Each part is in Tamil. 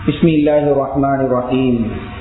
بسم الله الرحمن الرحيم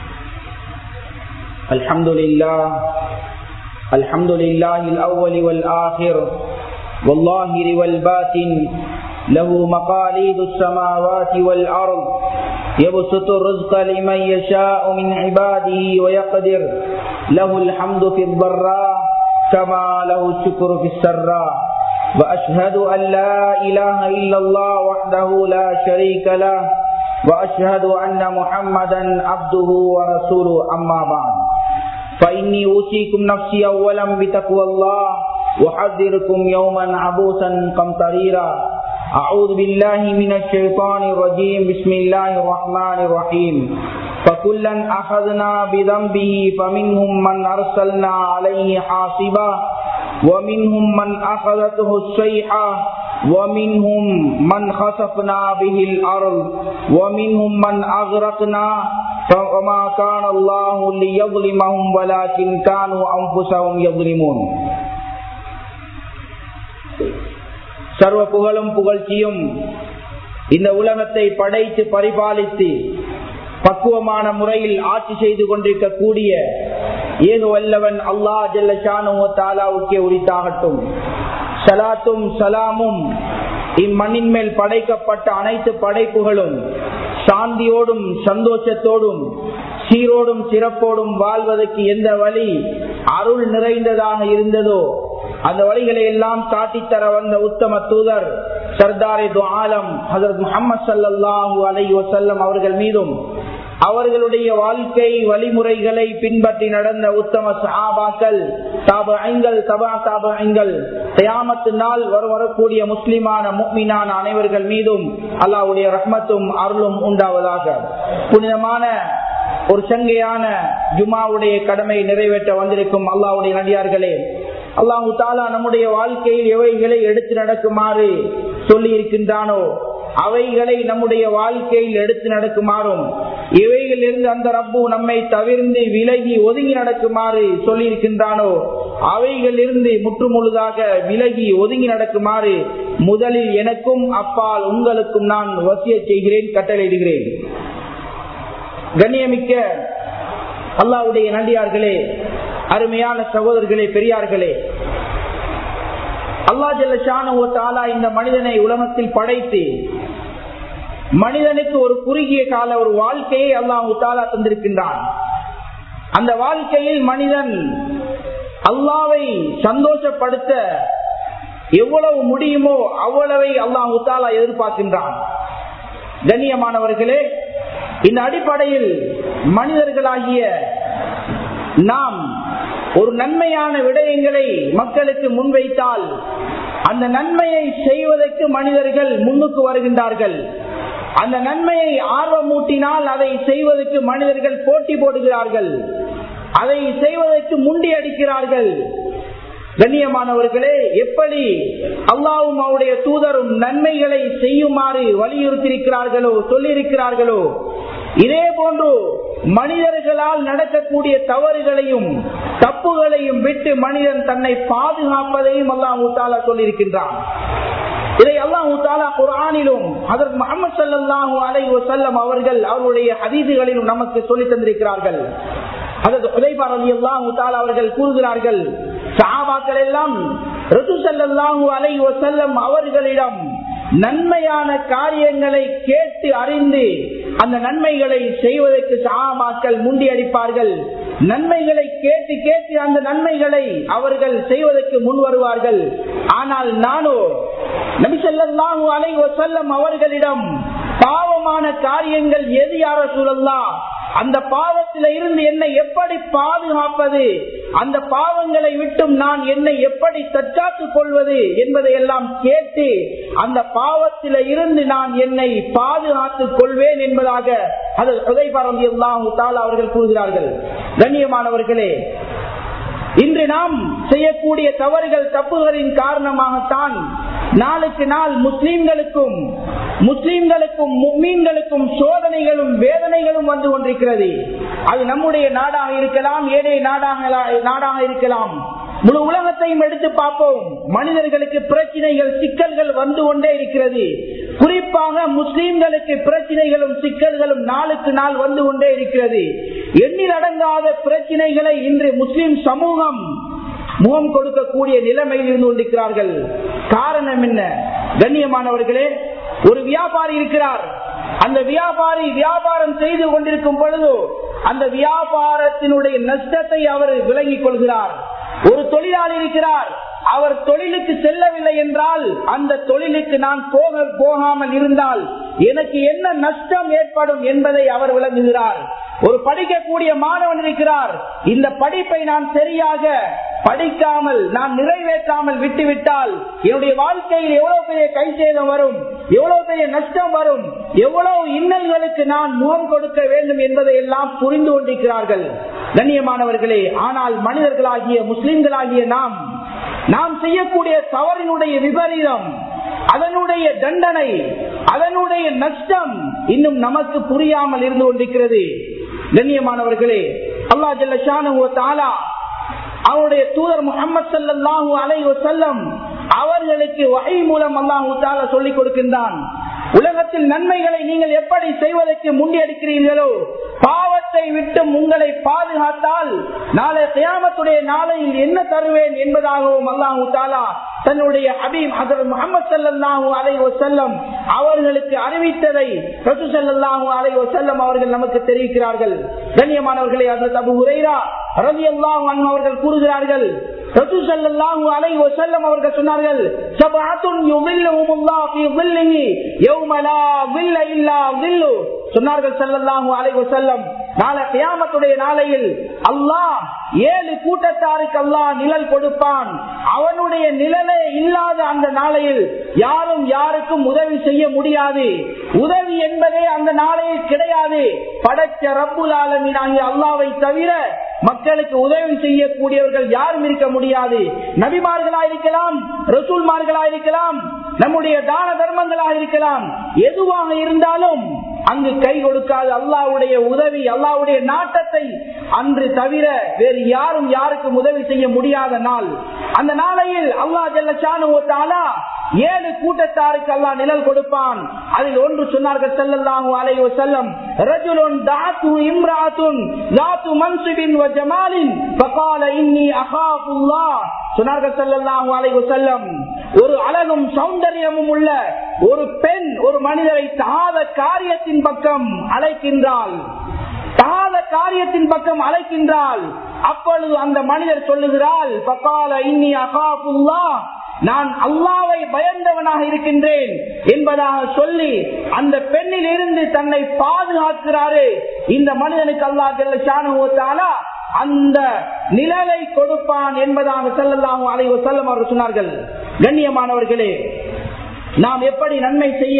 الحمد لله الحمد لله الأول والآخر والظاهر والباطن له مقاليد السماوات والأرض يبسط الرزق لمن يشاء من عباده ويقدر له الحمد في الضراء كما له الشكر في السراء وأشهد أن لا إله إلا الله وحده لا شريك له وأشهد أن محمدا عبده ورسوله أما بعد فإني أوصيكم نفسي أولا بتقوى الله وحذركم يوما عبوسا قمطريرا أعوذ بالله من الشيطان الرجيم بسم الله الرحمن الرحيم فكلا أخذنا بذنبه فمنهم من أرسلنا عليه حاصبا ومنهم من أخذته الصيحة ومنهم من خسفنا به الأرض ومنهم من أغرقنا فما كان الله ليظلمهم ولكن كانوا أنفسهم يظلمون சர்வ புகழும் புகழ்ச்சியும் இந்த உலகத்தை படைத்து பரிபாலித்து பக்குவமான முறையில் ஆட்சி செய்து கொண்டிருக்கக்கூடிய ஏக வல்லவன் அல்லா ஜல்லாவுக்கே உரித்தாகட்டும் சலாத்தும் சலாமும் இம்மண்ணின் மேல் படைக்கப்பட்ட அனைத்து படைப்புகளும் சாந்தியோடும் சந்தோஷத்தோடும் சீரோடும் சிறப்போடும் வாழ்வதற்கு எந்த வழி அருள் நிறைந்ததாக இருந்ததோ அந்த வழிகளை எல்லாம் காட்டித்தர வந்த உத்தம தூதர் சர்தாரே ஆலம் ஹசரத் முகமது சல்லாஹூ அலை வசல்லம் அவர்கள் மீதும் அவர்களுடைய வாழ்க்கை வழிமுறைகளை பின்பற்றி நடந்த உத்தம சஹாபாக்கள் தாப ஐங்கள் தபா தாப ஐங்கள் தயாமத்து நாள் வர வரக்கூடிய முஸ்லிமான முக்மினான அனைவர்கள் மீதும் அல்லாவுடைய ரஹ்மத்தும் அருளும் உண்டாவதாக புனிதமான ஒரு சங்கையான ஜுமாவுடைய கடமை நிறைவேற்ற வந்திருக்கும் அல்லாவுடைய நடிகார்களே அல்லாஹு தாலா நம்முடைய வாழ்க்கையில் எவைகளை எடுத்து நடக்குமாறு சொல்லி இருக்கின்றானோ அவைகளை நம்முடைய வாழ்க்கையில் எடுத்து நடக்குமாறும் இவைகளிலிருந்து அந்த ரப்பு நம்மை தவிர்ந்து விலகி ஒதுங்கி நடக்குமாறு சொல்லி இருக்கின்றானோ அவைகளிலிருந்து முற்றுமுழுதாக விலகி ஒதுங்கி நடக்குமாறு முதலில் எனக்கும் அப்பால் உங்களுக்கும் நான் வசிய செய்கிறேன் கட்டளையிடுகிறேன் கண்ணியமிக்க அல்லாவுடைய நண்டியார்களே அருமையான சகோதரர்களே பெரியார்களே அல்லா ஜல்ல இந்த மனிதனை உலகத்தில் படைத்து மனிதனுக்கு ஒரு குறுகிய கால ஒரு வாழ்க்கையை அல்லாஹு தாலா தந்திருக்கின்றான் அந்த வாழ்க்கையில் மனிதன் அல்லாவை சந்தோஷப்படுத்த எவ்வளவு முடியுமோ அவ்வளவை அல்லாஹு தாலா எதிர்பார்க்கின்றான் கண்ணியமானவர்களே இந்த அடிப்படையில் மனிதர்களாகிய நாம் ஒரு நன்மையான விடயங்களை மக்களுக்கு முன்வைத்தால் அந்த நன்மையை செய்வதற்கு மனிதர்கள் முன்னுக்கு வருகின்றார்கள் அந்த நன்மையை ஆர்வமூட்டினால் அதை செய்வதற்கு மனிதர்கள் போட்டி போடுகிறார்கள் அதை செய்வதற்கு முண்டி அடிக்கிறார்கள் கண்ணியமானவர்களே எப்படி அல்லாவும் அவருடைய தூதரும் நன்மைகளை செய்யுமாறு வலியுறுத்தியிருக்கிறார்களோ சொல்லியிருக்கிறார்களோ இதே போன்று மனிதர்களால் நடக்கக்கூடிய தவறுகளையும் தப்புகளையும் விட்டு மனிதன் தன்னை பாதுகாப்பதையும் அல்லாஹூ தாலா சொல்லியிருக்கின்றான் இதை அல்லாஹூ தாலா குரானிலும் அதற்கு முகமது சல்லாஹூ அலை வசல்லம் அவர்கள் அவருடைய ஹதீதுகளிலும் நமக்கு சொல்லி தந்திருக்கிறார்கள் அதற்கு உதைபார் அலி அல்லாஹூ தாலா அவர்கள் கூறுகிறார்கள் சாபாக்கள் எல்லாம் ரிது சல்லாஹூ அலை வசல்லம் அவர்களிடம் நன்மையான காரியங்களை கேட்டு அறிந்து அந்த நன்மைகளை செய்வதற்கு சாமாக்கள் முண்டி அடிப்பார்கள் நன்மைகளை கேட்டு கேட்டு அந்த நன்மைகளை அவர்கள் செய்வதற்கு முன் வருவார்கள் ஆனால் நானோ நபிசல்லாஹூ அலை வசல்லம் அவர்களிடம் பாவமான காரியங்கள் எது யார சூழல்லாம் அந்த பாவத்தில இருந்து என்னை எப்படி பாதுகாப்பது அந்த பாவங்களை விட்டும் நான் என்னை எப்படி தற்காத்துக் கொள்வது என்பதை எல்லாம் கேட்டு அந்த பாவத்தில இருந்து நான் என்னை பாதுகாத்துக் கொள்வேன் என்பதாக அது உதைபாரதி எல்லாம் அவர்கள் கூறுகிறார்கள் கண்ணியமானவர்களே இன்று நாம் செய்யக்கூடிய தவறுகள் தப்புகளின் காரணமாகத்தான் நாளுக்கு நாள் முஸ்லீம்களுக்கும் முஸ்லீம்களுக்கும் மீன்களுக்கும் சோதனைகளும் வேதனைகளும் வந்து கொண்டிருக்கிறது அது நம்முடைய நாடாக இருக்கலாம் ஏழை நாடாக நாடாக இருக்கலாம் முழு உலகத்தையும் எடுத்து பார்ப்போம் மனிதர்களுக்கு பிரச்சனைகள் சிக்கல்கள் வந்து கொண்டே இருக்கிறது குறிப்பாக முஸ்லிம்களுக்கு பிரச்சனைகளும் சிக்கல்களும் நாளுக்கு நாள் வந்து கொண்டே இருக்கிறது எண்ணிலடங்காத பிரச்சனைகளை இன்று முஸ்லிம் சமூகம் முகம் கொடுக்கக்கூடிய நிலைமையில் இருந்து கொண்டிருக்கிறார்கள் காரணம் என்ன கண்ணியமானவர்களே ஒரு வியாபாரி இருக்கிறார் அந்த வியாபாரி வியாபாரம் செய்து கொண்டிருக்கும் பொழுது அந்த வியாபாரத்தினுடைய நஷ்டத்தை அவர் விளங்கிக் கொள்கிறார் ஒரு தொழிலாளி இருக்கிறார் அவர் தொழிலுக்கு செல்லவில்லை என்றால் அந்த தொழிலுக்கு நான் போக போகாமல் இருந்தால் எனக்கு என்ன நஷ்டம் ஏற்படும் என்பதை அவர் விளங்குகிறார் ஒரு படிக்கக்கூடிய மாணவன் இருக்கிறார் இந்த படிப்பை நான் சரியாக படிக்காமல் நான் நிறைவேற்றாமல் விட்டுவிட்டால் என்னுடைய வாழ்க்கையில் எவ்வளவு பெரிய கை சேதம் வரும் எவ்வளவு பெரிய நஷ்டம் வரும் எவ்வளவு இன்னல்களுக்கு நான் முகம் கொடுக்க வேண்டும் என்பதை எல்லாம் புரிந்து கொண்டிருக்கிறார்கள் கண்ணியமானவர்களே ஆனால் மனிதர்களாகிய முஸ்லிம்களாகிய நாம் நாம் செய்யக்கூடிய தவறினுடைய விபரீதம் அதனுடைய தண்டனை அதனுடைய நஷ்டம் இன்னும் நமக்கு புரியாமல் இருந்து கொண்டிருக்கிறது கண்ணியமானவர்களே அல்லா ஜல்ல அவருடைய தூதர் முகமது சல்லாஹூ அலை வசல்லம் அவர்களுக்கு வகை மூலம் அல்லாஹூ தாலா சொல்லிக் கொடுக்கின்றான் உலகத்தில் நன்மைகளை நீங்கள் எப்படி செய்வதற்கு முன்னெடுக்கிறீர்களோ பாவத்தை விட்டு உங்களை பாதுகாத்தால் நாளை தியாமத்துடைய நாளையில் என்ன தருவேன் என்பதாகவும் அல்லாஹூ தாலா தன்னுடைய ஹபீப் ஹசரத் முகமது சல்லாஹூ அலை வசல்லம் அவர்களுக்கு அறிவித்ததை ரசூ சல்லாஹூ அலை வசல்லம் அவர்கள் நமக்கு தெரிவிக்கிறார்கள் கண்ணியமானவர்களை அதற்கு அபு உரைரா ரவி அல்லாஹ் அவர்கள் கூறுகிறார்கள் ரசூ சல்லாஹூ அலை வசல்லம் அவர்கள் சொன்னார்கள் சபஅத்துன் யுதில்லுஹுமுல்லாஹ் ஃபீ ظில்லிஹி யௌம லா ظில்ல இல்லா ظில்லு சொன்னார்கள் ஸல்லல்லாஹு அலைஹி வஸல்லம் நாளை கியாமத்துடைய நாளையில் அல்லாஹ் ஏழு கூட்டத்தாருக்கு அல்லாஹ் நிழல் கொடுப்பான் அவனுடைய நிழலே இல்லாத அந்த நாளையில் யாரும் யாருக்கும் உதவி செய்ய முடியாது உதவி என்பதே அந்த நாளையில் கிடையாது படைச்ச ரப்புல் ஆலமீனாகிய அல்லாவை தவிர மக்களுக்கு உதவி செய்யக்கூடியவர்கள் யாரும் இருக்க முடியாது நபிமார்களா இருக்கலாம் ரசூல்மார்களா இருக்கலாம் நம்முடைய தான தர்மங்களாக இருக்கலாம் எதுவாக இருந்தாலும் அங்கு கை கொடுக்காது அல்லாவுடைய உதவி அல்லாவுடைய நாட்டத்தை அன்று தவிர வேறு யாரும் யாருக்கும் உதவி செய்ய முடியாத நாள் அந்த நாளையில் அல்லா ஜல்லா ஏழு கூட்டத்தாருக்கு அல்லா நிழல் கொடுப்பான் அதில் ஒன்று சொன்னார்கள் செல்லல்லாஹு அலைஹி வஸல்லம் ரஜுலுன் தாத்து இம்ராத்துன் லாத்து மன்சிபின் வ ஜமாலின் ஃபகால இன்னி அகாஃபுல்லாஹ் சொன்னார்கள் செல்லல்லாஹு அலைஹி வஸல்லம் ஒரு அழகும் சௌந்தரியமும் உள்ள ஒரு பெண் ஒரு மனிதரை தகாத காரியத்தின் பக்கம் அழைக்கின்றாள் தகாத காரியத்தின் பக்கம் அழைக்கின்றாள் அப்பொழுது அந்த மனிதர் சொல்லுகிறாள் பக்கால இன்னி அகாபுல்லா நான் அல்லாவை பயந்தவனாக இருக்கின்றேன் என்பதாக சொல்லி அந்த பெண்ணில் இருந்து தன்னை பாதுகாக்கிறாரு இந்த மனிதனுக்கு அல்லா ஜெல்ல அந்த நிழலை கொடுப்பான் என்பதாக செல்லலாம் அதை செல்லம் அவர்கள் சொன்னார்கள் கண்ணியமானவர்களே நாம் எப்படி நன்மை செய்ய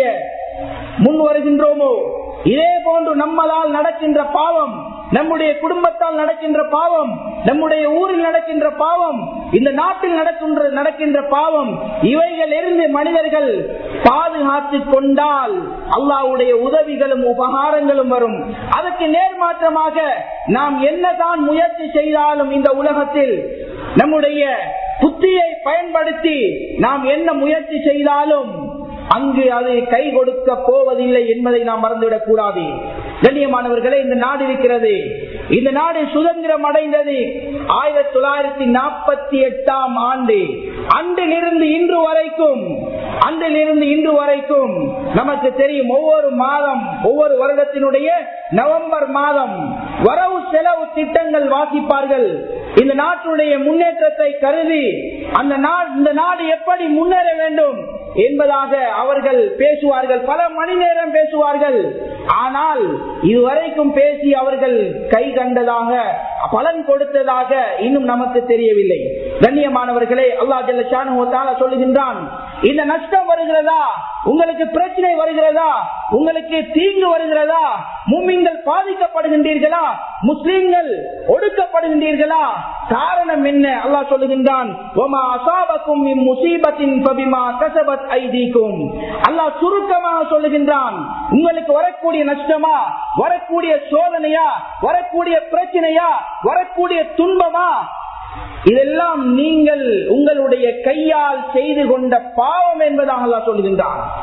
முன் வருகின்றோமோ இதே போன்று நம்மளால் நடக்கின்ற பாவம் நம்முடைய குடும்பத்தால் நடக்கின்ற பாவம் நம்முடைய ஊரில் நடக்கின்ற பாவம் இந்த நாட்டில் நடக்கின்ற நடக்கின்ற பாவம் இவைகள் இருந்து மனிதர்கள் பாதுகாத்து கொண்டால் அல்லாவுடைய உதவிகளும் உபகாரங்களும் வரும் அதற்கு நேர்மாற்றமாக நாம் என்னதான் முயற்சி செய்தாலும் இந்த உலகத்தில் நம்முடைய புத்தியை பயன்படுத்தி நாம் என்ன முயற்சி செய்தாலும் அங்கு அது கை கொடுக்க போவதில்லை என்பதை நாம் மறந்துவிடக் கூடாது கண்ணியமானவர்களே இந்த நாடு இருக்கிறது இந்த நாடு சுதந்திரம் அடைந்தது ஆயிரத்தி தொள்ளாயிரத்தி நாற்பத்தி எட்டாம் ஆண்டு அன்றிலிருந்து இன்று வரைக்கும் அன்றிலிருந்து இன்று வரைக்கும் நமக்கு தெரியும் ஒவ்வொரு மாதம் ஒவ்வொரு வருடத்தினுடைய நவம்பர் மாதம் வரவு செலவு திட்டங்கள் வாசிப்பார்கள் இந்த நாட்டுடைய முன்னேற்றத்தை கருதி அந்த இந்த நாடு எப்படி முன்னேற வேண்டும் என்பதாக அவர்கள் பேசுவார்கள் பல மணி நேரம் பேசுவார்கள் ஆனால் இதுவரைக்கும் பேசி அவர்கள் கை கண்டதாக பலன் கொடுத்ததாக இன்னும் நமக்கு தெரியவில்லை கண்ணியமானவர்களே அல்லா ஜல்ல சொல்லுகின்றான் இந்த நஷ்டம் வருகிறதா உங்களுக்கு பிரச்சனை வருகிறதா உங்களுக்கு தீங்கு வருகிறதா மும்மிங்கள் பாதிக்கப்படுகின்றீர்களா முஸ்லிம்கள் ஒடுக்கப்படுகின்றீர்களா காரணம் என்ன அல்லாஹ் சொல்லுகின்றான் அல்லாஹ் சுருக்கமாக சொல்லுகின்றான் உங்களுக்கு வரக்கூடிய நஷ்டமா வரக்கூடிய சோதனையா வரக்கூடிய பிரச்சனையா வரக்கூடிய துன்பமா இதெல்லாம் நீங்கள் உங்களுடைய கையால் செய்து கொண்ட பாவம் என்பதாக அல்லாஹ் சொல்லுகின்றான்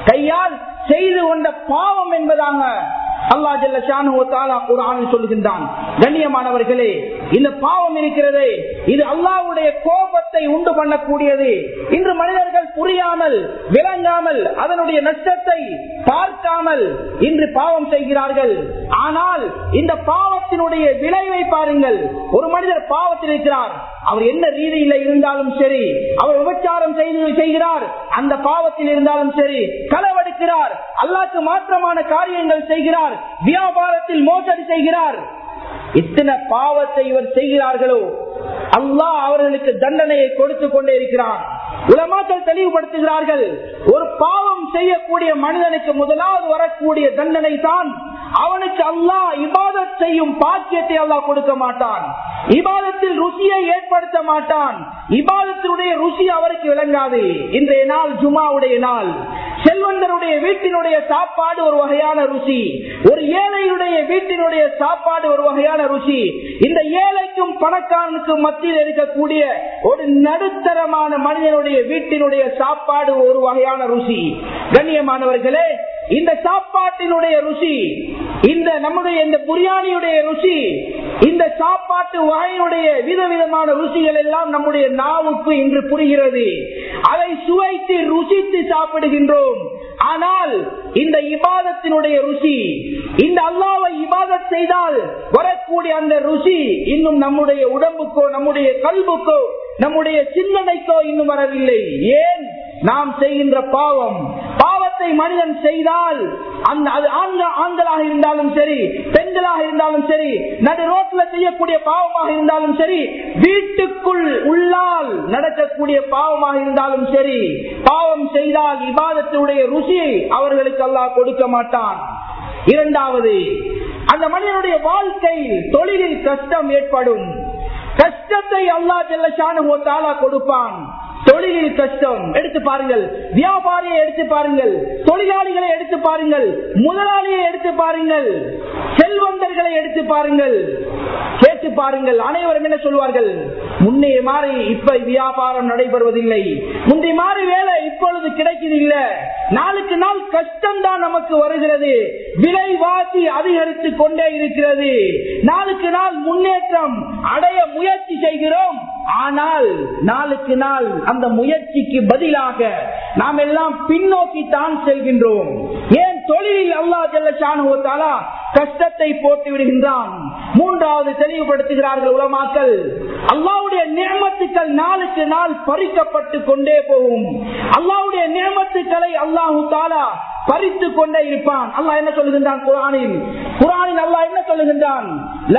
கையால் செய்து கொண்ட பாவம் என்பதாக அல்லா ஜல்ல ஷானு தாலா குரானில் சொல்லுகின்றான் கண்ணியமானவர்களே இந்த பாவம் இருக்கிறதே இது அல்லாவுடைய கோபத்தை உண்டு பண்ணக்கூடியது இன்று மனிதர்கள் புரியாமல் விளங்காமல் அதனுடைய நஷ்டத்தை பார்க்காமல் இன்று பாவம் செய்கிறார்கள் ஆனால் இந்த பாவத்தினுடைய விளைவை பாருங்கள் ஒரு மனிதர் பாவத்தில் இருக்கிறார் அவர் என்ன ரீதியில இருந்தாலும் சரி அவர் விபச்சாரம் செய்து செய்கிறார் அந்த பாவத்தில் இருந்தாலும் சரி களவெடுக்கிறார் அல்லாக்கு மாற்றமான காரியங்கள் செய்கிறார் வியாபாரத்தில் மோசடி செய்கிறார் இத்தனை பாவத்தை இவர் செய்கிறார்களோ அல்லாஹ் அவர்களுக்கு தண்டனையை கொடுத்து கொண்டே இருக்கிறார் உலமாக்கள் தெளிவுபடுத்துகிறார்கள் ஒரு பாவம் செய்யக்கூடிய மனிதனுக்கு முதலாவது வரக்கூடிய தண்டனை தான் அவனுக்கு அல்லாஹ் இபாதத் செய்யும் பாக்கியத்தை அல்லாஹ் கொடுக்க மாட்டான் இபாதத்தில் ருசியை ஏற்படுத்த மாட்டான் இபாதத்தினுடைய ருசி அவருக்கு விளங்காது இன்றைய நாள் ஜுமாவுடைய நாள் செல்வந்தருடைய வீட்டினுடைய சாப்பாடு ஒரு வகையான ருசி ஒரு ஏழையுடைய வீட்டினுடைய சாப்பாடு ஒரு வகையான ருசி இந்த ஏழைக்கும் பணக்காரனுக்கும் மத்தியில் இருக்கக்கூடிய ஒரு நடுத்தரமான மனிதனுடைய வீட்டினுடைய சாப்பாடு ஒரு வகையான ருசி கண்ணியமானவர்களே இந்த சாப்பாட்டினுடைய ருசி இந்த நம்முடைய இந்த புரியாணியுடைய ருசி இந்த சாப்பாட்டு வகையினுடைய விதவிதமான ருசிகள் எல்லாம் நம்முடைய நாவுக்கு இன்று புரிகிறது அதை சுவைத்து ருசித்து சாப்பிடுகின்றோம் ஆனால் இந்த இபாதத்தினுடைய ருசி இந்த அல்லாவை இபாதத் செய்தால் வரக்கூடிய அந்த ருசி இன்னும் நம்முடைய உடம்புக்கோ நம்முடைய கல்வுக்கோ நம்முடைய சிந்தனைக்கோ இன்னும் வரவில்லை ஏன் நாம் செய்கின்ற பாவம் பாவத்தை மனிதன் செய்தால் அந்த அது ஆண்களாக இருந்தாலும் சரி பெண்களாக இருந்தாலும் சரி நடு ரோட்ல செய்யக்கூடிய பாவமாக இருந்தாலும் சரி வீட்டுக்குள் உள்ளால் நடக்கக்கூடிய பாவமாக இருந்தாலும் சரி பாவம் செய்தால் இபாதத்தினுடைய ருசியை அவர்களுக்கு அல்லாஹ் கொடுக்க மாட்டான் இரண்டாவது அந்த மனிதனுடைய வாழ்க்கையில் தொழிலில் கஷ்டம் ஏற்படும் கஷ்டத்தை அல்லா ஜெல்லஷானு கொடுப்பான் தொழிலில் கஷ்டம் எடுத்து பாருங்கள் வியாபாரியை எடுத்து பாருங்கள் தொழிலாளிகளை எடுத்து பாருங்கள் முதலாளியை எடுத்து பாருங்கள் செல்வந்தர்களை எடுத்து பாருங்கள் கேட்டு பாருங்கள் அனைவரும் என்ன சொல்வார்கள் முன்னே மாறி இப்ப வியாபாரம் நடைபெறுவதில்லை முந்தைய மாறி வேலை இப்பொழுது கிடைக்கிறதில்லை நாளுக்கு நாள் கஷ்டம் தான் நமக்கு வருகிறது விலைவாசி அதிகரித்து கொண்டே இருக்கிறது நாளுக்கு நாள் முன்னேற்றம் அடைய முயற்சி செய்கிறோம் ஆனால் நாளுக்கு நாள் அந்த முயற்சிக்கு பதிலாக நாம் எல்லாம் பின்னோக்கி தான் செல்கின்றோம் ஏன் தொழிலில் அல்லா ஜல்லா கஷ்டத்தை போட்டு விடுகின்றான் மூன்றாவது தெளிவுபடுத்துகிறார்கள் உலமாக்கள் அல்லாவுடைய நியமத்துக்கள் நாளுக்கு நாள் பறிக்கப்பட்டு கொண்டே போகும் அல்லாவுடைய நியமத்துக்களை அல்லாஹு தாலா பறித்து கொண்டே இருப்பான் அல்லாஹ் என்ன சொல்லுகின்றான் குரானில் குரானில் அல்லாஹ் என்ன சொல்லுகின்றான்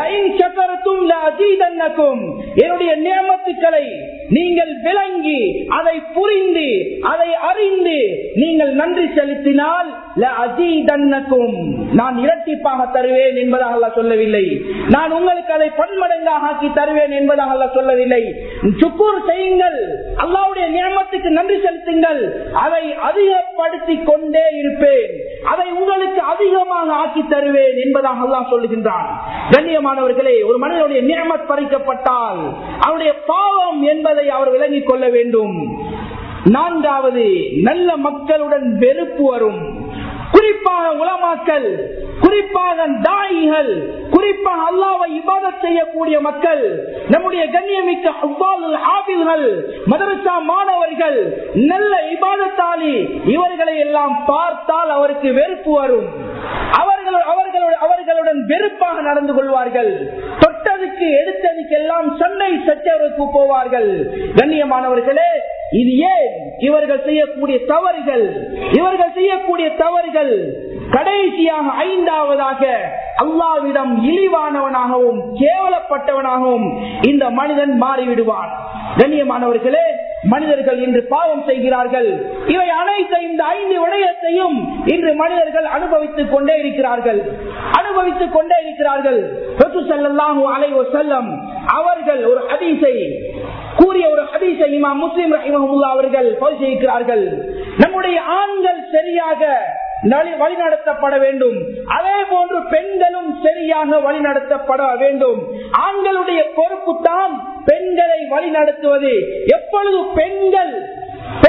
என்னுடைய நியமத்துக்களை நீங்கள் விளங்கி அதை புரிந்து அதை அறிந்து நீங்கள் நன்றி செலுத்தினால் நான் இரட்டிப்பாக தருவேன் என்பதாக அல்ல சொல்லவில்லை நான் உங்களுக்கு அதை பன்மடங்காக ஆக்கி தருவேன் என்பதாக அல்ல சொல்லவில்லை சுக்கூர் செய்யுங்கள் அல்லாவுடைய நியமத்துக்கு நன்றி செலுத்துங்கள் அதை அதிகப்படுத்தி கொண்டே இருப்பேன் அதை உங்களுக்கு அதிகமாக ஆக்கி தருவேன் என்பதாக அல்லாஹ் சொல்லுகின்றான் கண்ணியமானவர்களே ஒரு மனிதனுடைய நியமத் பறிக்கப்பட்டால் அவருடைய பாவம் என்பதை அவர் விளங்கிக் கொள்ள வேண்டும் நான்காவது நல்ல மக்களுடன் வெறுப்பு வரும் குறிப்பாக உலமாக்கல் குறிப்பாக தாயிகள் குறிப்பாக அல்லாவை இபாதத் செய்யக்கூடிய மக்கள் நம்முடைய கண்ணியமிக்க ஆபில்கள் மதரசா மாணவர்கள் நல்ல இபாதத்தாலி இவர்களை எல்லாம் பார்த்தால் அவருக்கு வெறுப்பு வரும் அவர்கள் அவர்களோட அவர்களுடன் வெறுப்பாக நடந்து கொள்வார்கள் தொட்டதுக்கு எடுத்ததுக்கு எல்லாம் சண்டை சச்சரவுக்கு போவார்கள் கண்ணியமானவர்களே இது ஏன் இவர்கள் செய்யக்கூடிய தவறுகள் இவர்கள் செய்யக்கூடிய தவறுகள் கடைசியாக ஐந்தாவதாக அல்லாவிடம் இழிவானவனாகவும் கேவலப்பட்டவனாகவும் இந்த மனிதன் மாறிவிடுவான் கண்ணியமானவர்களே மனிதர்கள் இன்று பாவம் செய்கிறார்கள் இவை அனைத்து இந்த ஐந்து விடயத்தையும் இன்று மனிதர்கள் அனுபவித்துக் கொண்டே இருக்கிறார்கள் அனுபவித்துக் கொண்டே இருக்கிறார்கள் செல்லம் அவர்கள் ஒரு ஹதீஸை கூறிய ஒரு ஹதீஸை இமாம் முஸ்லிம் ரஹிமஹமுல்லா அவர்கள் பதிவு செய்கிறார்கள் நம்முடைய ஆண்கள் சரியாக வழிநடத்தப்பட வேண்டும் அதே போன்று பெண்களும் சரியாக வழிநடத்தப்பட வேண்டும் ஆண்களுடைய பொறுப்பு தான் பெண்களை வழிநடத்துவது எப்பொழுது பெண்கள் பெண்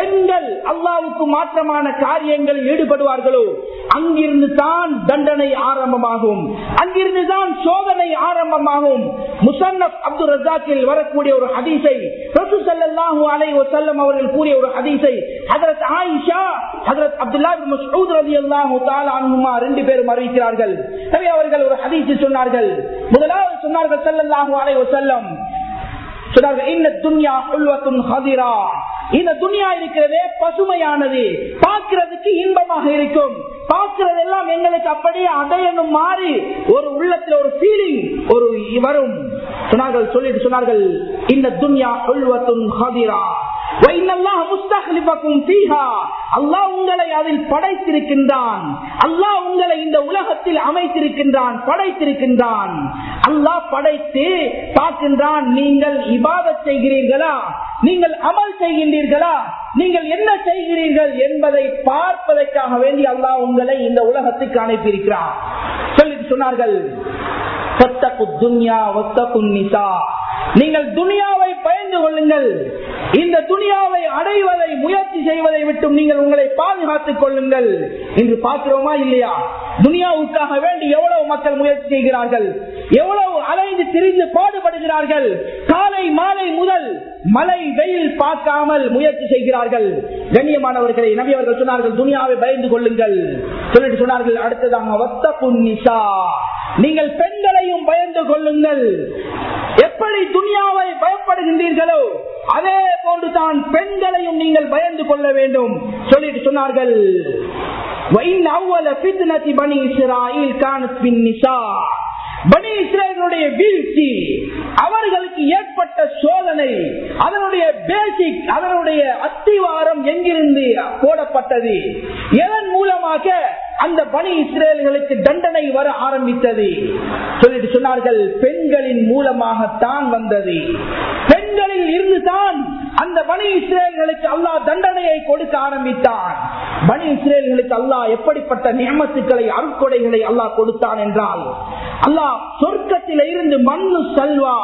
பெண்கள் அல்லாவுக்கு மாற்றமான காரியங்களில் ஈடுபடுவார்களோ அங்கிருந்து தான் தண்டனை ஆரம்பமாகும் அங்கிருந்து தான் சோதனை ஆரம்பமாகும் முசன்னப் அப்துல் ரஜாக்கில் வரக்கூடிய ஒரு ஹதீஸை ரசூசல்லாஹு அலை வசல்லம் அவர்கள் கூறிய ஒரு ஹதீஸை ஹதரத் ஆயிஷா ஹதரத் அப்துல்லா பின் மஸ்ஊத் ரலியல்லாஹு தஆலா அன்ஹுமா ரெண்டு பேரும் அறிவிக்கிறார்கள் நபி அவர்கள் ஒரு ஹதீஸில் சொன்னார்கள் முதலாவது சொன்னார்கள் ஸல்லல்லாஹு அலைஹி வஸல்லம் சொன்னார்கள் இந்த துன்யா உள்வத்துன் ஹதிரா இந்த துனியா இருக்கிறதே பசுமையானது பார்க்கிறதுக்கு இன்பமாக இருக்கும் பார்க்கிறதெல்லாம் எங்களுக்கு அப்படியே அடையணும் மாறி ஒரு உள்ளத்துல ஒரு ஃபீலிங் ஒரு வரும் சொன்னார்கள் சொல்லிட்டு சொன்னார்கள் இந்த துன்யா உள்வத்துன் ஹதிரா அல்லாஹ் உங்களை அதில் படைத்திருக்கின்றான் அல்லாஹ் உங்களை இந்த உலகத்தில் அமைத்திருக்கின்றான் படைத்திருக்கின்றான் அல்லாஹ் படைத்து பார்க்கின்றான் நீங்கள் இபாதத் செய்கிறீர்களா நீங்கள் அமல் செய்கின்றீர்களா நீங்கள் என்ன செய்கிறீர்கள் என்பதை பார்ப்பதற்காக வேண்டி அல்லாஹ் உங்களை இந்த உலகத்துக்கு அனுப்பியிருக்கிறார் சொல்லிட்டு சொன்னார்கள் நீங்கள் துனியாவை பயந்து கொள்ளுங்கள் இந்த துனியாவை அடைவதை முயற்சி செய்வதை விட்டும் நீங்கள் உங்களை பாதுகாத்துக் கொள்ளுங்கள் என்று பார்க்கிறோமா இல்லையா துனியாவுக்காக வேண்டி எவ்வளவு மக்கள் முயற்சி செய்கிறார்கள் எவ்வளவு அலைந்து திரிந்து பாடுபடுகிறார்கள் காலை மாலை முதல் மழை வெயில் பார்க்காமல் முயற்சி செய்கிறார்கள் கண்ணியமானவர்களை நபி அவர்கள் சொன்னார்கள் துனியாவை பயந்து கொள்ளுங்கள் சொல்லிட்டு சொன்னார்கள் அடுத்ததாக வத்த புன்னிசா நீங்கள் பெண்களையும் பயந்து கொள்ளுங்கள் எப்படி துனியாவை பயப்படுகின்றீர்களோ அதே போன்று தான் பெண்களையும் நீங்கள் பயந்து கொள்ள வேண்டும் சொல்லிட்டு சொன்னார்கள் பனி இஸ்ரேலுடைய வீழ்ச்சி அவர்களுக்கு ஏற்பட்ட சோதனை அதனுடைய பேசிக் அதனுடைய அத்திவாரம் எங்கிருந்து போடப்பட்டது எதன் மூலமாக அந்த பனி இஸ்ரேல்களுக்கு தண்டனை வர ஆரம்பித்தது சொல்லிட்டு சொன்னார்கள் பெண்களின் மூலமாகத்தான் வந்தது பெண்களில் இருந்துதான் அந்த பனி இஸ்ரேல்களுக்கு அல்லாஹ் தண்டனையை கொடுக்க ஆரம்பித்தான் பனி இஸ்ரேல்களுக்கு அல்லாஹ் எப்படிப்பட்ட நியமத்துக்களை அருட்கொடைகளை அல்லாஹ் கொடுத்தான் என்றால் அல்லாஹ் சொர்க்கத்தில இருந்து மண்ணு சல்வா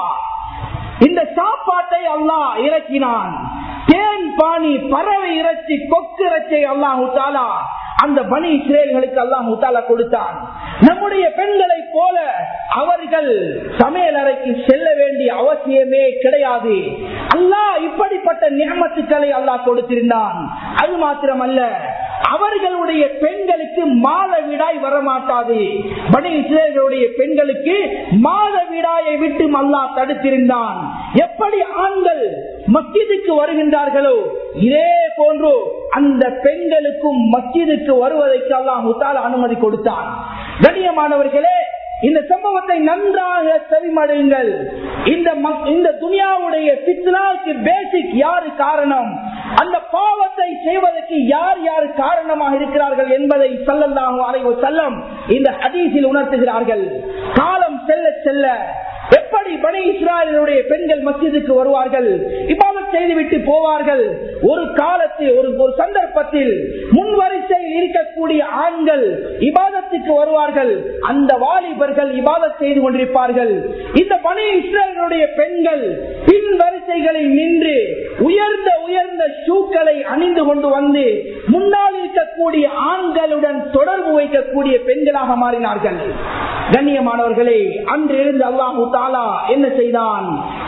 இந்த சாப்பாட்டை அல்லாஹ் இறக்கினான் தேன் பாணி பறவை இறைச்சி கொக்கு இறைச்சி அல்லாஹு தாலா அந்த பனி இஸ்ரேல்களுக்கு அல்லாஹ் முத்தாலா கொடுத்தான் நம்முடைய பெண்களை போல அவர்கள் சமையல் அறைக்கு செல்ல வேண்டிய அவசியமே கிடையாது அல்லாஹ் இப்படிப்பட்ட நியமத்துக்களை அல்லாஹ் கொடுத்திருந்தான் அது மாத்திரமல்ல அவர்களுடைய பெண்களுக்கு மாத விடாய் வரமாட்டாது பனி இஸ்ரேலுடைய பெண்களுக்கு மாத விடாயை விட்டு அல்லாஹ் தடுத்திருந்தான் எப்படி ஆண்கள் மஸ்ஜிதுக்கு வருகின்றார்களோ இதே போன்று அந்த பெண்களுக்கும் மஸ்ஜிதுக்கு வருவதற்கு அல்லாஹ் முத்தால அனுமதி கொடுத்தான் கண்ணியமானவர்களே இந்த சம்பவத்தை நன்றாக செவிமடையுங்கள் இந்த இந்த துனியாவுடைய பித்னாவுக்கு பேசிக் யாரு காரணம் அந்த பாவத்தை செய்வதற்கு யார் யார் காரணமாக இருக்கிறார்கள் என்பதை சல்லல்லாஹு அலைஹி வஸல்லம் இந்த ஹதீஸில் உணர்த்துகிறார்கள் காலம் செல்ல செல்ல எப்படி பனி இஸ்ராயலுடைய பெண்கள் மஸ்ஜிதுக்கு வருவார்கள் இபாதத் செய்துவிட்டு போவார்கள் ஒரு காலத்தில் ஒரு ஒரு சந்தர்ப்பத்தில் முன் வரிசையில் இருக்கக்கூடிய ஆண்கள் இபாதத்துக்கு வருவார்கள் அந்த வாலிபர்கள் இபாதத் செய்து கொண்டிருப்பார்கள் இந்த பனி இஸ்ராயலுடைய பெண்கள் பின் வரிசைகளில் நின்று உயர்ந்த உயர்ந்த ஷூக்களை அணிந்து கொண்டு வந்து முன்னால் இருக்கக்கூடிய ஆண்களுடன் தொடர்பு வைக்கக்கூடிய பெண்களாக மாறினார்கள் கண்ணியமானவர்களே அன்று இருந்து அல்லாஹு தாலா என்ன செய்தான்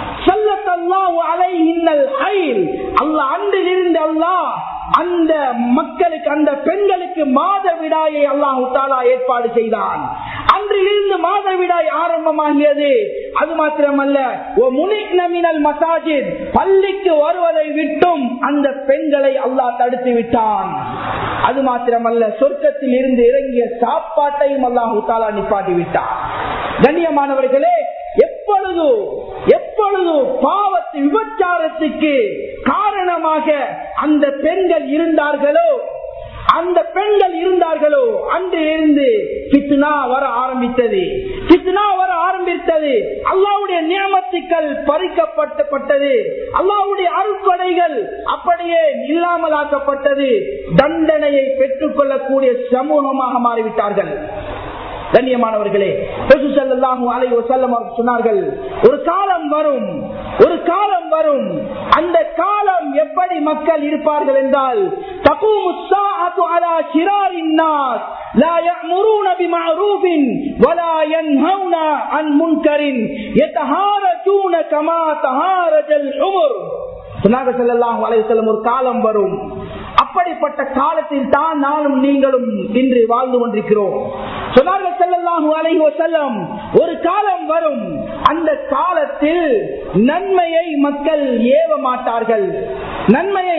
அல்லாஹ் அன்றிலிருந்து அல்லாஹ் அந்த மக்களுக்கு அந்த பெண்களுக்கு மாத விடாயை அல்லாஹு தாலா ஏற்பாடு செய்தான் அன்றிலிருந்து மாத விடாய் ஆரம்பமாகியது அது மாத்திரமல்ல முனிக்னமினல் மசாஜித் பள்ளிக்கு வருவதை விட்டும் அந்த பெண்களை அல்லாஹ் தடுத்து விட்டான் அது மாத்திரமல்ல சொர்க்கத்தில் இருந்து இறங்கிய சாப்பாட்டையும் அல்லாஹு தாலா நிப்பாட்டி விட்டான் கண்ணியமானவர்களே எப்பொழுது எப்பொழுது பாவத்து விபச்சாரத்துக்கு காரணமாக அந்த பெண்கள் இருந்தார்களோ அந்த பெண்கள் இருந்தார்களோ அன்று இருந்து பித்னா வர ஆரம்பித்தது பித்னா வர ஆரம்பித்தது அல்லாவுடைய நியமத்துக்கள் பறிக்கப்பட்டது அல்லாவுடைய அருட்கொடைகள் அப்படியே இல்லாமலாக்கப்பட்டது தண்டனையை பெற்றுக் கொள்ளக்கூடிய சமூகமாக மாறிவிட்டார்கள் கண்ணியமானவர்களே சொன்னார்கள் ஒரு காலம் வரும் ஒரு காலம் வரும் அந்த காலம் எப்படி மக்கள் இருப்பார்கள் என்றால் لا يأمرون بمعروف ولا ينهون عن منكر يتهارجون كما تهارج الحمر சொன்னாங்க செல்லலாம் வலைசல்லம் ஒரு காலம் வரும் அப்படிப்பட்ட காலத்தில் தான் நானும் நீங்களும் இன்று வாழ்ந்து கொண்டிருக்கிறோம் சொன்னார்கள் செல்லலாம் அலைஹோ செல்லம் ஒரு காலம் வரும் அந்த காலத்தில் நன்மையை மக்கள் ஏவ மாட்டார்கள் நன்மையை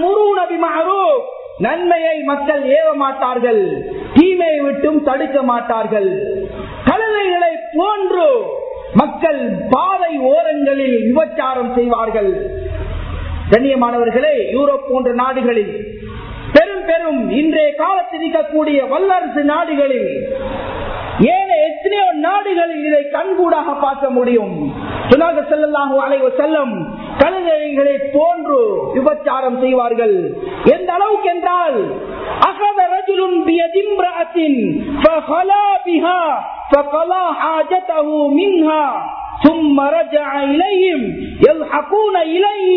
நன்மையை மக்கள் ஏவ மாட்டார்கள் தீமையை விட்டும் தடுக்க மாட்டார்கள் கழுதைகளை போன்று மக்கள் பாதை ஓரங்களில் விபச்சாரம் செய்வார்கள் கண்ணியமானவர்களே யூரோப் போன்ற நாடுகளில் பெரும் பெரும் இன்றைய காலத்தில் இருக்கக்கூடிய வல்லரசு நாடுகளில் ஏழை எத்தனையோ நாடுகளில் இதை கண்கூடாக பார்க்க முடியும் சுனாக செல்லலாக அலைவ செல்லம் கழுதைகளை போன்று விபச்சாரம் செய்வார்கள் எந்த அளவுக்கு என்றால் அகத ரஜுலுன் பியதிம்ரஅத்தின் فخلا بها فقضى حاجته منها ثم رجع إليهم يلحقون إليه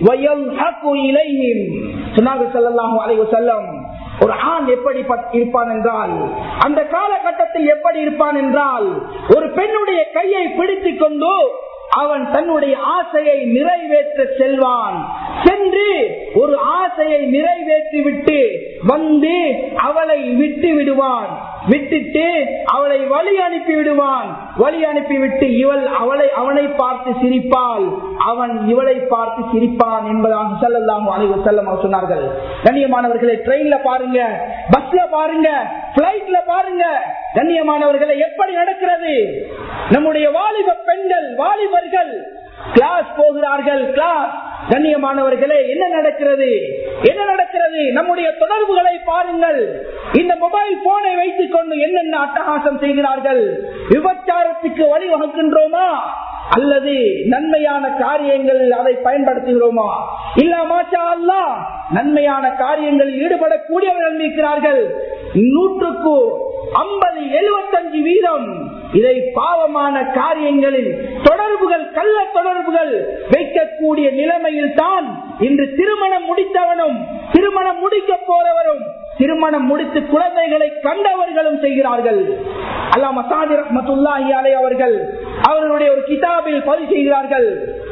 ويلحق إليهم சொன்னார்கள் ஸல்லல்லாஹு அலைஹி வஸல்லம் ஒரு ஆண் எப்படி இருப்பான் என்றால் அந்த காலகட்டத்தில் எப்படி இருப்பான் என்றால் ஒரு பெண்ணுடைய கையை பிடித்துக் கொண்டு அவன் தன்னுடைய ஆசையை நிறைவேற்ற செல்வான் சென்று ஒரு ஆசையை நிறைவேற்றி விட்டு வந்து அவளை விட்டு விடுவான் விட்டுட்டு அவளை வழி அனுப்பி விடுவான் வழி அனுப்பிவிட்டு இவள் அவளை அவனை பார்த்து சிரிப்பாள் அவன் இவளை பார்த்து சிரிப்பான் என்பதாக செல்லலாம் அனைவர் செல்லம் சொன்னார்கள் கண்ணியமானவர்களை ட்ரெயின்ல பாருங்க பஸ்ல பாருங்க பிளைட்ல பாருங்க கண்ணியமானவர்களை எப்படி நடக்கிறது நம்முடைய வாலிப பெண்கள் வாலிபர்கள் கிளாஸ் போகிறார்கள் கிளாஸ் கண்ணியமானவர்களே என்ன நடக்கிறது என்ன நடக்கிறது நம்முடைய தொடர்புகளை பாருங்கள் இந்த மொபைல் போனை வைத்துக் கொண்டு என்னென்ன அட்டகாசம் செய்கிறார்கள் விபச்சாரத்துக்கு வழிவகுக்கின்றோமா அல்லது நன்மையான காரியங்களில் அதை பயன்படுத்துகிறோமா இல்ல மாச்சா அல்லா நன்மையான காரியங்களில் ஈடுபடக்கூடியவர்கள் இருக்கிறார்கள் நூற்றுக்கு ஐம்பது எழுபத்தஞ்சு வீதம் இதை பாவமான காரியங்களில் தொடர்புகள் கள்ள தொடர்புகள் வைக்கக்கூடிய நிலைமையில் தான் இன்று திருமணம் முடித்தவனும் திருமணம் முடிக்க போறவரும் திருமணம் முடித்து குழந்தைகளை கண்டவர்களும் செய்கிறார்கள் அல்லா மசாதி ரஹமத்துல்லாஹி அலை அவர்கள் அவர்களுடைய ஒரு கிதாபில் பதிவு செய்கிறார்கள்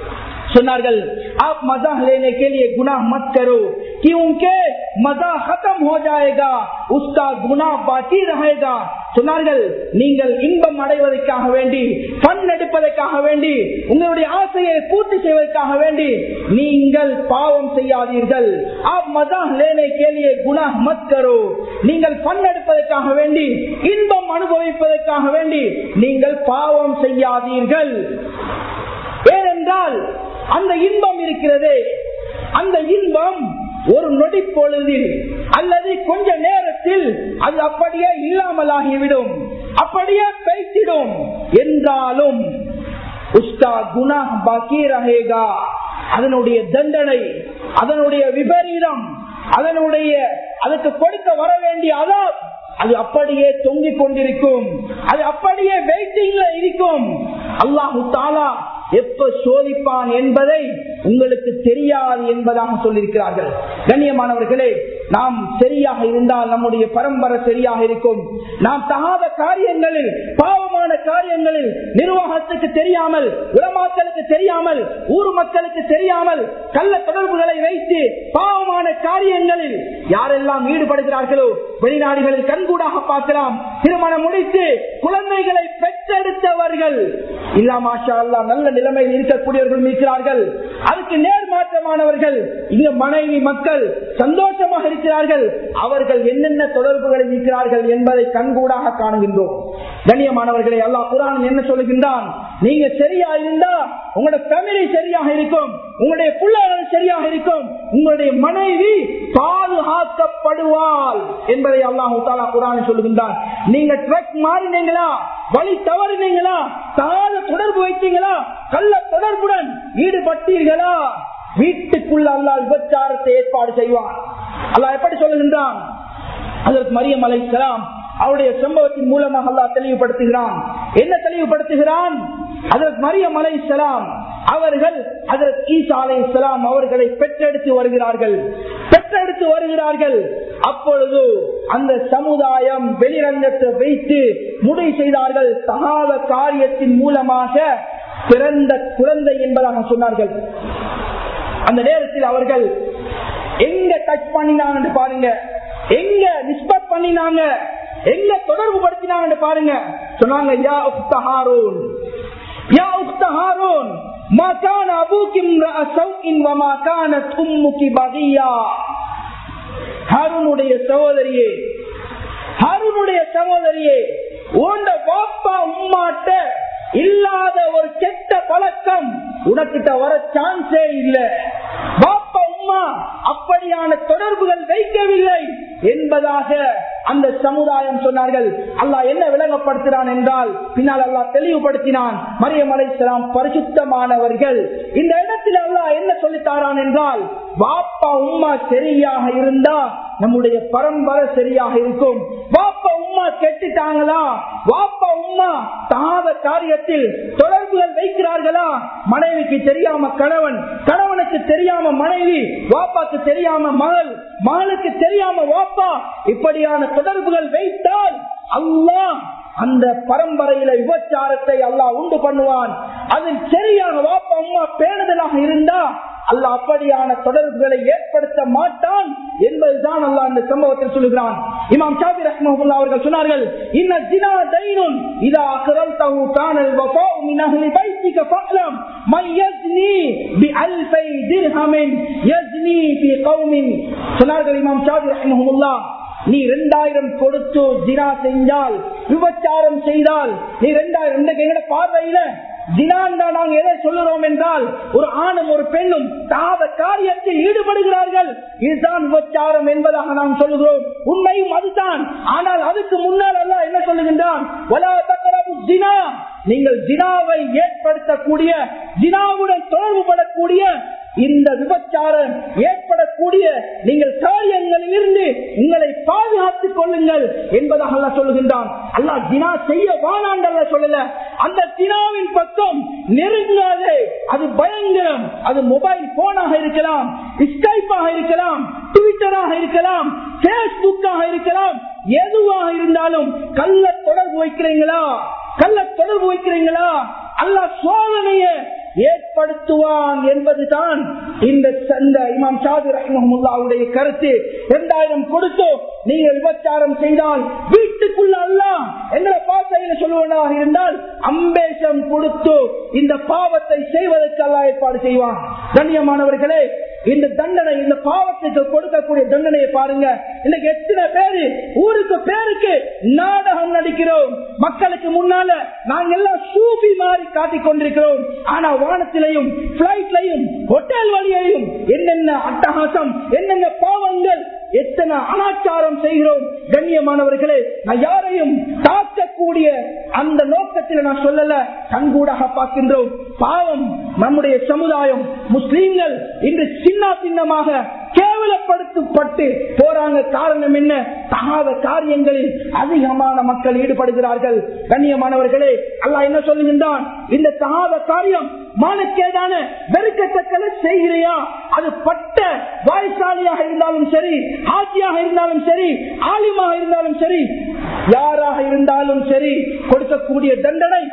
सुनारगल आप मजा लेने के लिए गुनाह मत करो क्योंकि मजा खत्म हो जाएगा उसका गुनाह बाकी रहेगा சொன்னார்கள் நீங்கள் இன்பம் அடைவதற்காக வேண்டி பண் எடுப்பதற்காக வேண்டி உங்களுடைய ஆசையை பூர்த்தி செய்வதற்காக வேண்டி நீங்கள் பாவம் செய்யாதீர்கள் ஆப் மதா லேனை கேளிய குணா மத் கரோ நீங்கள் பண் எடுப்பதற்காக வேண்டி இன்பம் அனுபவிப்பதற்காக வேண்டி நீங்கள் பாவம் செய்யாதீர்கள் ஏனென்றால் அந்த இன்பம் இருக்கிறதே அந்த இன்பம் ஒரு நொடி பொழுதில் அல்லது கொஞ்ச நேரத்தில் அது அப்படியே இல்லாமலாகிவிடும் அப்படியே பேசிடும் என்றாலும் உஸ்கா குணா பாக்கி ரஹேகா அதனுடைய தண்டனை அதனுடைய விபரீதம் அதனுடைய அதுக்கு கொடுக்க வர வேண்டிய அதான் அது அப்படியே தொங்கிக் கொண்டிருக்கும் அது அப்படியே வெயிட்டிங்ல இருக்கும் அல்லாஹு தாலா எப்ப சோதிப்பான் என்பதை உங்களுக்கு தெரியாது என்பதாக சொல்லியிருக்கிறார்கள் கண்ணியமானவர்களே நாம் சரியாக இருந்தால் நம்முடைய பரம்பரை சரியாக இருக்கும் நாம் தகாத காரியங்களில் பாவமான காரியங்களில் நிர்வாகத்துக்கு தெரியாமல் உலமாக்களுக்கு தெரியாமல் ஊர் மக்களுக்கு தெரியாமல் கள்ள தொடர்புகளை வைத்து பாவமான காரியங்களில் யாரெல்லாம் ஈடுபடுகிறார்களோ வெளிநாடுகளில் கண்கூடாக பார்க்கலாம் திருமணம் முடித்து குழந்தைகளை பெற்றெடுத்தவர்கள் இல்லாமாஷா அல்லா நல்ல நிலைமையில் இருக்கக்கூடியவர்கள் இருக்கிறார்கள் அதுக்கு நேர்மாற்றமானவர்கள் இங்க மனைவி மக்கள் சந்தோஷமாக இருக்கிறார்கள் அவர்கள் என்னென்ன தொடர்புகளில் இருக்கிறார்கள் என்பதை கண்கூடாக காணுகின்றோம் கண்ணியமானவர்களை அல்லாஹ் குரான் என்ன சொல்லுகின்றான் நீங்க சரியா இருந்தா உங்களோட ஃபேமிலி சரியாக இருக்கும் உங்களுடைய பிள்ளைகள் சரியாக இருக்கும் உங்களுடைய மனைவி பாதுகாக்கப்படுவாள் என்பதை அல்லாஹு தாலா குரான் சொல்லுகின்றான் நீங்க ட்ரக் மாறினீங்களா வழி தவறினீங்களா தாத தொடர்பு வைத்தீங்களா கள்ள தொடர்புடன் ஈடுபட்டீர்களா வீட்டுக்குள்ள அல்லா விபச்சாரத்தை ஏற்பாடு செய்வான் அல்லாஹ் எப்படி சொல்லுகின்றான் அதற்கு மரியம் அலைக்கலாம் அவருடைய சம்பவத்தின் மூலமாக அல்லாஹ் தெளிவுபடுத்துகிறான் என்ன தெளிவுபடுத்துகிறான் அதற்கு மரியம் அலை அவர்கள் அதற்கு ஈசா அலை அவர்களை பெற்றெடுத்து வருகிறார்கள் பெற்றெடுத்து வருகிறார்கள் அப்பொழுது அந்த சமுதாயம் வெளிரங்கத்தை வைத்து முடிவு செய்தார்கள் தகாத காரியத்தின் மூலமாக பிறந்த குழந்தை என்பதாக சொன்னார்கள் அந்த நேரத்தில் அவர்கள் எங்க டச் பண்ணினாங்க பாருங்க எங்க நிஸ்பத் பண்ணினாங்க எங்க தொடர்பு படுத்தினாங்க பாருங்க சொன்னாங்க யா உக்த ஹாரூன் யா உக்த ஹாரூன் ما كان ابوك امرأ سوء وما كانت امك بغيا ஹாரூனுடைய சகோதரியே ஹாரூனுடைய சகோதரியே உண்ட பாப்பா உம்மாட்ட இல்லாத ஒரு கெட்ட பழக்கம் உனக்கிட்ட வர சான்ஸே இல்ல பாப்பா உம்மா அப்படியான தொடர்புகள் வைக்கவில்லை என்பதாக அந்த சமுதாயம் சொன்னார்கள் அல்லாஹ் என்ன விளங்கப்படுத்தினான் என்றால் பின்னால் அல்லாஹ் தெளிவுபடுத்தினான் மரியம் அலைசலாம் பரிசுத்தமானவர்கள் இந்த இடத்தில் அல்லாஹ் என்ன சொல்லித்தாரான் என்றால் பாப்பா உம்மா சரியாக இருந்தா நம்முடைய பரம்பரை சரியாக இருக்கும் வாப்பா உம்மா கெட்டுட்டாங்களா வாப்பா உம்மா தாத காரியத்தில் தொடர்புகள் வைக்கிறார்களா மனைவிக்கு தெரியாம கணவன் கணவனுக்கு தெரியாம மனைவி வாப்பாக்கு தெரியாம மகள் மகளுக்கு தெரியாம வாப்பா இப்படியான தொடர்புகள் வைத்தால் அல்லாஹ் அந்த பரம்பரையில விபச்சாரத்தை அல்லாஹ் உண்டு பண்ணுவான் அதில் சரியான வாப்பா அம்மா பேணுதலாக இருந்தா அல்ல அப்படியான தொடர்புகளை ஏற்படுத்த மாட்டான் என்பதுதான் அல்லாஹ் இந்த சம்பவத்தில் சொல்லுகிறான் இமாம் ஷாபி ரஹ்மஹுல்லா அவர்கள் சொன்னார்கள் இன்ன ஜினா தைனுன் இதா அக்ரல்தஹு கானல் வஃபாஉ மின் அஹ்லி பைத்திக ஃபஅலம் மை யஸ்னி பி அல்ஃபை திர்ஹமின் யஸ்னி ஃபி கௌமின் சொன்னார்கள் இமாம் ஷாபி ரஹ்மஹுல்லா நீ ரெண்டாயிரம் கொடுத்து ஜினா செஞ்சால் விபச்சாரம் செய்தால் நீ ரெண்டாயிரம் எங்கட பார்வையில தினாண்டா நாங்க எதை சொல்லுறோம் என்றால் ஒரு ஆணும் ஒரு பெண்ணும் தாத காரியத்தில் ஈடுபடுகிறார்கள் இதுதான் விபச்சாரம் என்பதாக நாம் சொல்லுகிறோம் உண்மையும் அதுதான் ஆனால் அதுக்கு முன்னால் அல்ல என்ன சொல்லுகின்றான் நீங்கள் ஜினாவை ஏற்படுத்தக்கூடிய ஜினாவுடன் தொடர்பு படக்கூடிய இந்த விபச்சாரம் ஏற்படக்கூடிய நீங்கள் காரியங்களில் இருந்து உங்களை பாதுகாத்துக் கொள்ளுங்கள் என்பதாக அல்ல சொல்லுகின்றான் அல்லா தினா செய்ய வானாண்டல்ல சொல்லல அந்த தினாவின் பக்கம் நெருங்காதே அது பயங்கரம் அது மொபைல் போனாக இருக்கலாம் ஸ்கைப்பாக இருக்கலாம் ட்விட்டராக இருக்கலாம் பேஸ்புக்காக இருக்கலாம் எதுவாக இருந்தாலும் கள்ள தொடர்பு வைக்கிறீங்களா கள்ள தொடர்பு வைக்கிறீங்களா அல்ல சோதனைய ஏற்படுத்துவான் என்பதுதான் இந்த இந்த இமாம் ஷாதி ரஹ்மஹமுல்லாவுடைய கருத்து இரண்டாயிரம் கொடுத்து நீங்கள் விபச்சாரம் செய்தால் வீட்டுக்குள்ள அல்ல எங்களை பாசையில சொல்லுவதாக இருந்தால் அம்பேஷம் கொடுத்து இந்த பாவத்தை செய்வதற்கு அல்ல ஏற்பாடு செய்வான் கண்ணியமானவர்களே இந்த தண்டனை இந்த பாவத்துக்கு கொடுக்கக்கூடிய தண்டனையை பாருங்க இன்னைக்கு எத்தனை பேரு ஊருக்கு பேருக்கு நாடகம் நடிக்கிறோம் மக்களுக்கு முன்னால நாங்க எல்லாம் சூபி மாறி காட்டிக் கொண்டிருக்கிறோம் ஆனா வானத்திலையும் பிளைட்லையும் ஹோட்டல் வழியையும் என்னென்ன அட்டகாசம் என்னென்ன பாவங்கள் எத்தனை அனாச்சாரம் செய்கிறோம் கண்ணியமானவர்களே நான் யாரையும் தாக்கக்கூடிய அந்த நோக்கத்தில் நான் சொல்லல கண்கூடாக பார்க்கின்றோம் பாவம் நம்முடைய சமுதாயம் முஸ்லீம்கள் இன்று சின்ன சின்னமாக கேவலப்படுத்தப்பட்டு போறாங்க காரணம் என்ன தகாத காரியங்களில் அதிகமான மக்கள் ஈடுபடுகிறார்கள் கண்ணியமானவர்களே அல்லாஹ் என்ன சொல்லுகின்றான் இந்த தகாத காரியம் மானக்கேதான வெறுக்கத்தக்கல செய்கிறியா அது பட்ட வாய்சாலியாக இருந்தாலும் சரி ஆட்சியாக இருந்தாலும் சரி ஆலிமாக இருந்தாலும் சரி யாராக இருந்தாலும் சரி கொடுக்கக்கூடிய தண்டனை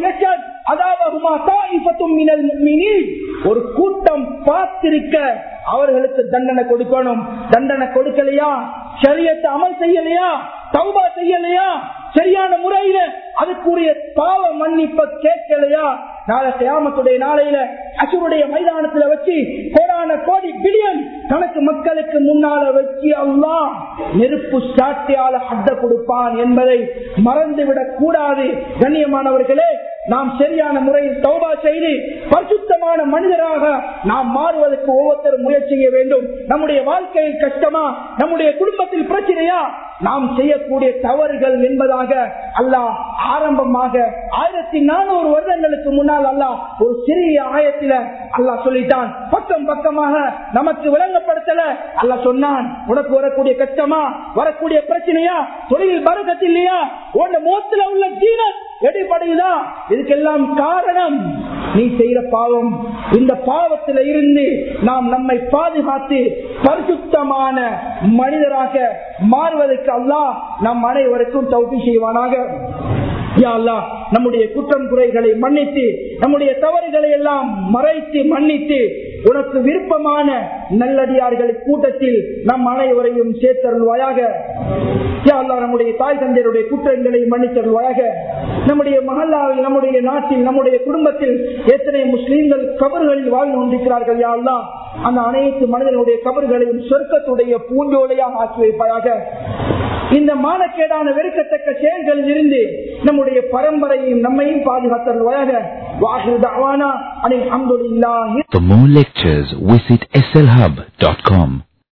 ஒரு கூட்டம் பார்த்திருக்க அவர்களுக்கு தண்டனை கொடுக்கணும் தண்டனை கொடுக்கலையா சரியத்தை அமல் செய்யலையா தௌபா செய்யலையா சரியான முறையில அதுக்குரிய பாவ மன்னிப்ப கேட்கலையா நாளை கியாமத்துடைய நாளையில அசுருடைய மைதானத்துல வச்சு கோடான கோடி பில்லியன் கணக்கு மக்களுக்கு முன்னால வச்சு அல்லா நெருப்பு சாட்டியால அட்ட கொடுப்பான் என்பதை மறந்துவிடக் கூடாது கண்ணியமானவர்களே நாம் சரியான முறையில் தௌபா செய்து பரிசுத்தமான மனிதராக நாம் மாறுவதற்கு ஒவ்வொருத்தரும் முயற்சி செய்ய வேண்டும் நம்முடைய வாழ்க்கையில் கஷ்டமா நம்முடைய குடும்பத்தில் பிரச்சனையா நாம் செய்யக்கூடிய தவறுகள் என்பதாக அல்லாஹ் ஆரம்பமாக ஆயிரத்தி நானூறு வருடங்களுக்கு முன்னால் அல்லாஹ் ஒரு சிறிய ஆயத்தில அல்லாஹ் சொல்லிட்டான் பக்கம் பக்கமாக நமக்கு விளங்கப்படுத்தல அல்லாஹ் சொன்னான் உனக்கு வரக்கூடிய கஷ்டமா வரக்கூடிய பிரச்சனையா தொழில் பறக்கத்து இல்லையா உன் மோத்துல உள்ள ஜீனத் எடிபடையுதா இதுக்கெல்லாம் காரணம் நீ செய்யற பாவம் இந்த பாவத்தில இருந்து நாம் நம்மை பாதுகாத்து பரிசுத்தமான மனிதராக மாறுவதற்கு அல்லாஹ் நம் அனைவருக்கும் தௌபி செய்வானாக யா அல்லாஹ் நம்முடைய குற்றம் குறைகளை மன்னித்து நம்முடைய தவறுகளை எல்லாம் மறைத்து மன்னித்து உனக்கு விருப்பமான நல்லடியார்கள் கூட்டத்தில் நம் அனைவரையும் சேர்த்தருள்வாயாக யா அல்லாஹ் நம்முடைய தாய் தந்தையருடைய குற்றங்களை மன்னித்தருள்வாயாக நம்முடைய மகல்லாவில் நம்முடைய நாட்டில் நம்முடைய குடும்பத்தில் எத்தனை முஸ்லீம்கள் கபர்களில் வாழ்ந்து கொண்டிருக்கிறார்கள் யா அல்லாஹ் அந்த அனைத்து மனிதனுடைய கபர்களையும் சொர்க்கத்துடைய பூஞ்சோலையாக ஆக்கி வைப்பாயாக இந்த மானக்கேடான வெறுக்கத்தக்க செயல்களில் இருந்து நம்முடைய பரம்பரையும் நம்மையும் பாதுகாத்தருள்வாயாக வாஹிர் தவானா அனில் அஹமதுல்லாஹி For more lectures, visit slhub.com.